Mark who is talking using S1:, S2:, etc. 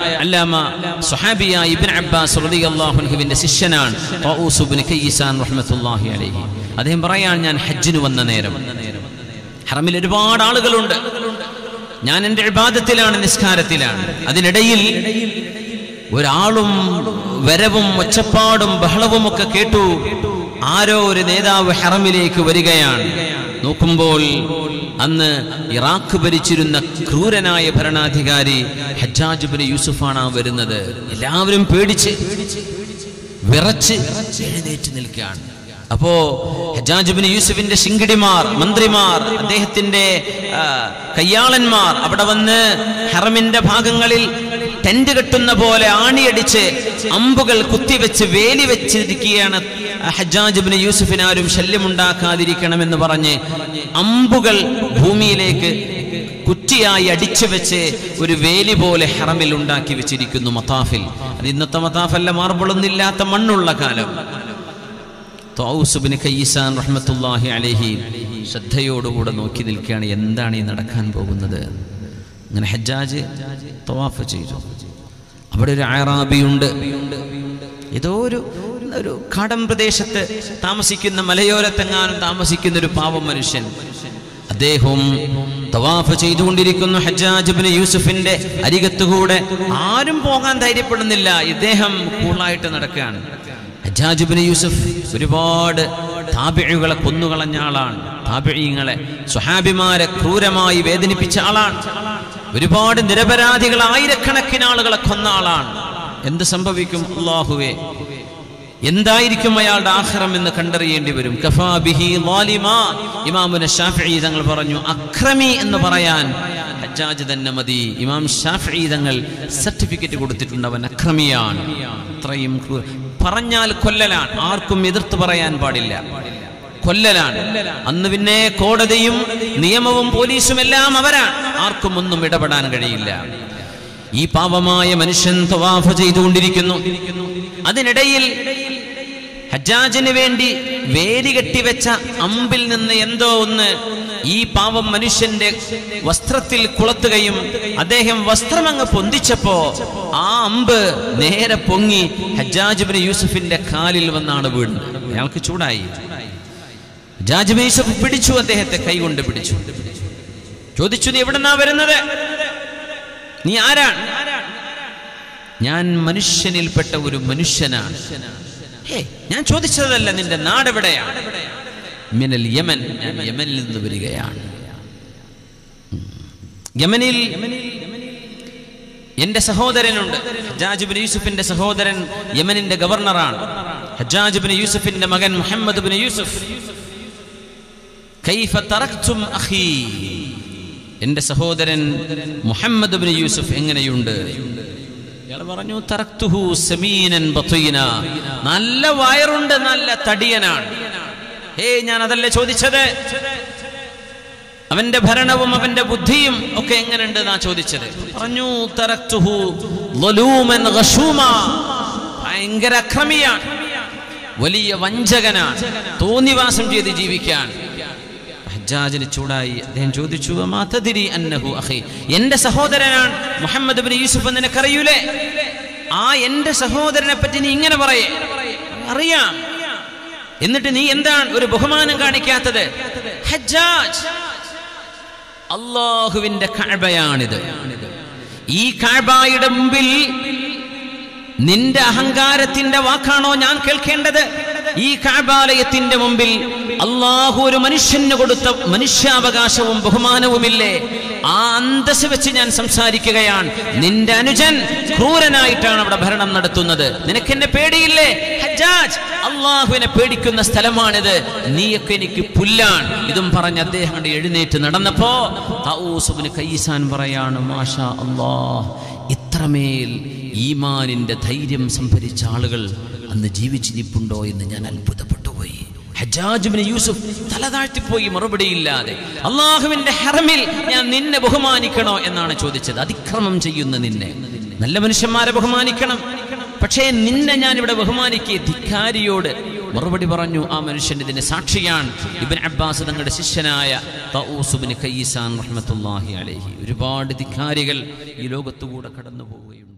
S1: അല്ലാമ സുഹാബിയായ ഇബ്ൻ അബ്ബാസ് റളിയല്ലാഹു അൻഹുവിന്റെ ശിഷ്യനാണ് ഖൗസ് ഇബ്നു കയ്യിസാൻ റഹ്മത്തുള്ളാഹി അലൈഹി അദ്ദേഹം പറയാൻ ഞാൻ ഹജ്ജിന് വന്ന നേരം ഹറമിൽ ഒരുപാട് ആളുകളുണ്ട് ഞാൻ എൻ്റെ ഇബാദത്തിലാണ് നിസ്കാരത്തിലാണ് അതിനിടയിൽ ഒരാളും വരവും ഒച്ചപ്പാടും ബഹളവും ഒക്കെ കേട്ടു ആരോ ഒരു നേതാവ് ഹറമിലേക്ക് വരികയാണ് നോക്കുമ്പോൾ അന്ന് ഇറാഖ് ഭരിച്ചിരുന്ന ക്രൂരനായ ഭരണാധികാരി ഹജ്ജാജ് ബിൻ യൂസുഫാണ് ആ വരുന്നത് എല്ലാവരും പേടിച്ച് വിറച്ച് എഴുന്നേറ്റ് നിൽക്കുകയാണ് അപ്പോ ഹജ്ജാജ് ബിൻ യൂസുഫിന്റെ ശിങ്കിടിമാർ മന്ത്രിമാർ അദ്ദേഹത്തിന്റെ ആ, കയ്യാളന്മാർ അവിടെ വന്ന് ഹറമിന്റെ ഭാഗങ്ങളിൽ ടെന്റ് കെട്ടുന്ന പോലെ ആണിയടിച്ച് അമ്പുകൾ കുത്തിവെച്ച് വേലി വെച്ചിരിക്കുകയാണ് ഹജ്ജാജ് ബിൻ യൂസുഫിന് ആരും ശല്യമുണ്ടാക്കാതിരിക്കണമെന്ന് പറഞ്ഞ് അമ്പുകൾ ഭൂമിയിലേക്ക് കുറ്റിയായി അടിച്ചു വെച്ച് ഒരു വേലി പോലെ ഹറമിൽ ഉണ്ടാക്കി വെച്ചിരിക്കുന്നു മത്താഫിൽ അത് ഇന്നത്തെ മത്താഫല്ല മാർബിളൊന്നില്ലാത്ത മണ്ണുള്ള കാലം തൗസുബിന് കയ്യിസാൻ റഹ്മത്തുല്ലാഹി അലഹി ശ്രദ്ധയോടുകൂടെ നോക്കി നിൽക്കുകയാണ് എന്താണ് ഈ നടക്കാൻ പോകുന്നത് അങ്ങനെ ഹജ്ജാജ് തവാഫ് ചെയ്തു അവിടെ ഒരു ആറാബിയുണ്ട് ഏതോ ഒരു ഒരു കാടൻ പ്രദേശത്ത് താമസിക്കുന്ന മലയോരത്തെങ്ങാനും താമസിക്കുന്ന ഒരു പാവം മനുഷ്യൻ അദ്ദേഹവും തവാഫ് ചെയ്തുകൊണ്ടിരിക്കുന്നു ഹജ്ജാജ് ബിൻ യൂസുഫിന്റെ അരികത്തുകൂടെ ആരും പോകാൻ ധൈര്യപ്പെടുന്നില്ല ഇദ്ദേഹം കൂളായിട്ട് നടക്കുകയാണ് ഹജ്ജാജ് ബിൻ യൂസുഫ് ഒരുപാട് താബിഴുകളെ കൊന്നുകളഞ്ഞ ആളാണ് താബിഴീങ്ങളെ സ്വഹാബിമാരെ ക്രൂരമായി വേദനിപ്പിച്ച ആളാണ് ഒരുപാട് നിരപരാധികൾ ആയിരക്കണക്കിന് ആളുകളെ കൊന്ന ആളാണ് എന്ത് സംഭവിക്കും അള്ളാഹുവേ എന്തായിരിക്കും അയാളുടെ ആഹ്റം എന്ന് കണ്ടറിയേണ്ടി വരും കഫാ ബിഹി ളാലിമാ. ഇമാമുന ഷാഫിഈ തങ്ങൾ പറഞ്ഞു അക്രമി എന്ന് പറയാൻ ഹജ്ജാജ് തന്നെ മതി ഇമാം ഷാഫിഈ തങ്ങൾ സർട്ടിഫിക്കറ്റ് കൊടുത്തിട്ടുണ്ട് അവൻ അക്രമിയാണ് അത്രയും ക്രൂ- പറഞ്ഞാൽ കൊല്ലലാണ് ആർക്കും എതിർത്ത് പറയാൻ പാടില്ല കൊല്ലലാണ് അന്ന് പിന്നെ കോടതിയും നിയമവും പോലീസും എല്ലാം അവരാണ് ആർക്കും ഒന്നും ഇടപെടാൻ കഴിയില്ല ഈ പാവമായ മനുഷ്യൻ തവാഫ് ചെയ്തുകൊണ്ടിരിക്കുന്നു അതിനിടയിൽ ഹജ്ജാജിന് വേണ്ടി വേലി കെട്ടിവെച്ച അമ്പിൽ നിന്ന് എന്തോ ഒന്ന് ഈ പാവം മനുഷ്യന്റെ വസ്ത്രത്തിൽ കുളത്തുകയും അദ്ദേഹം വസ്ത്രം അങ്ങ് പൊന്തിച്ചപ്പോ ആ അമ്പ് നേരെ പൊങ്ങി ഹജ്ജാജിബിന് യൂസുഫിന്റെ കാലിൽ വന്നാണ് വീഴുന്നത് അയാൾക്ക് ചൂടായി ഹജ്ജാജിബിൻ യൂസുഫ് പിടിച്ചു അദ്ദേഹത്തെ കൈകൊണ്ട് പിടിച്ചു ചോദിച്ചു നീ എവിടെന്നാ വരുന്നത് നീ ആരാണ് ഞാൻ മനുഷ്യനിൽപ്പെട്ട ഒരു മനുഷ്യനാണ് ഹേ, ഞാൻ ചോദിച്ചതല്ല നിന്റെ നാട് എവിടെയാണ് മിനൽ യമൻ ഞാൻ യമനിൽ നിന്ന് വരികയാണ് ഉം. യമനിൽ എന്റെ സഹോദരനുണ്ട് ഹജ്ജാജ് ബിൻ യൂസുഫിന്റെ സഹോദരൻ യമനിന്റെ ഗവർണറാണ് ഹജ്ജാജ് ബിൻ യൂസുഫിന്റെ മകൻ മുഹമ്മദ് ബിൻ യൂസുഫ് കൈഫ തറക്തും അഖീ എന്റെ സഹോദരൻ മുഹമ്മദ് ബിൻ യൂസുഫ് എങ്ങനെയുണ്ട് ഇയാൾ പറഞ്ഞു തറക്തുഹു സമീനൻ ബത്തീന നല്ല വയറുണ്ട് നല്ല തടിയനാണ് ഹേ ഞാൻ അതല്ലേ ചോദിച്ചത് അവന്റെ ഭരണവും അവന്റെ ബുദ്ധിയും ഒക്കെ എങ്ങനെയുണ്ട് എന്നാ ചോദിച്ചത് പറഞ്ഞു തറക്തുഹു ളലൂമൻ ഗശൂമാ. ഭയങ്കര അക്രമിയാണ് വലിയ വഞ്ചകനാണ് തോന്നിവാസം ചെയ്ത് ജീവിക്കാൻ ഹജ്ജാജിന് ചൂടായി അദ്ദേഹം ചോദിച്ചു "വമാ തദ്രി അന്നഹു അഖി എന്റെ സഹോദരനാണ് മുഹമ്മദ് ബിൻ യൂസുഫ് എന്ന് നിനക്കറിയൂലേ ആ എന്റെ സഹോദരനെ പറ്റി നീ ഇങ്ങനെ പറയേ അറിയാം എന്നിട്ട് നീ എന്താണ് ഒരു ബഹുമാനം കാണിക്കാത്തത് ഹജ്ജാജ് അള്ളാഹുവിന്റെ കഅബയാണിത് ഈ കഅബയുടെ മുമ്പിൽ നിന്റെ അഹങ്കാരത്തിന്റെ വാക്കാണോ ഞാൻ കേൾക്കേണ്ടത് ഈ കാബാലയത്തിന്റെ മുമ്പിൽ അള്ളാഹു ഒരു മനുഷ്യന് കൊടുത്ത മനുഷ്യാവകാശവും ബഹുമാനവുമില്ലേ ആ അന്തസ് വെച്ച് ഞാൻ സംസാരിക്കുകയാണ് നിന്റെ അനുജൻ ക്രൂരനായിട്ടാണ് അവിടെ ഭരണം നടത്തുന്നത് നിനക്ക് എന്നെ പേടിയില്ലേ ഹജ്ജാജ് അള്ളാഹുവിനെ പേടിക്കുന്ന സ്ഥലമാണിത് നീയൊക്കെ എനിക്ക് പുല്ലാണ് ഇതും പറഞ്ഞ് അദ്ദേഹം അങ്ങട് എഴുന്നേറ്റ് നടന്നപ്പോ തൗസുബിന് കയ്യിസാൻ പറയാണ് മാഷാ അള്ളാഹ് ഇത്രമേൽ ഈമാനിന്റെ ധൈര്യം സംഭരിച്ച ആളുകൾ അന്ന് ജീവിച്ചിരിപ്പുണ്ടോ എന്ന് ഞാൻ അത്ഭുതപ്പെട്ടു പോയി ഹജ്ജാജുബിന് യൂസുഫ് തല താഴ്ത്തിപ്പോയി മറുപടിയില്ലാതെ അള്ളാഹുവിന്റെ ഹറമിൽ ഞാൻ നിന്നെ ബഹുമാനിക്കണോ എന്നാണ് ചോദിച്ചത് അതിക്രമം ചെയ്യുന്ന നിന്നെ നല്ല മനുഷ്യന്മാരെ ബഹുമാനിക്കണം പക്ഷേ നിന്നെ ഞാൻ ഇവിടെ ബഹുമാനിക്കുക ധിക്കാരിയോട് മറുപടി പറഞ്ഞു ആ മനുഷ്യൻ ഇതിന്റെ സാക്ഷിയാണ് ഇബൻ അബ്ബാസ് തങ്ങളുടെ ശിഷ്യനായ തഊസുബിന് കയ്യിസാൻ റഹ്മത്തുള്ളാഹി അലൈഹി ഒരുപാട് ധിക്കാരികൾ ഈ ലോകത്തുകൂടെ കടന്നു പോവുകയുണ്ട്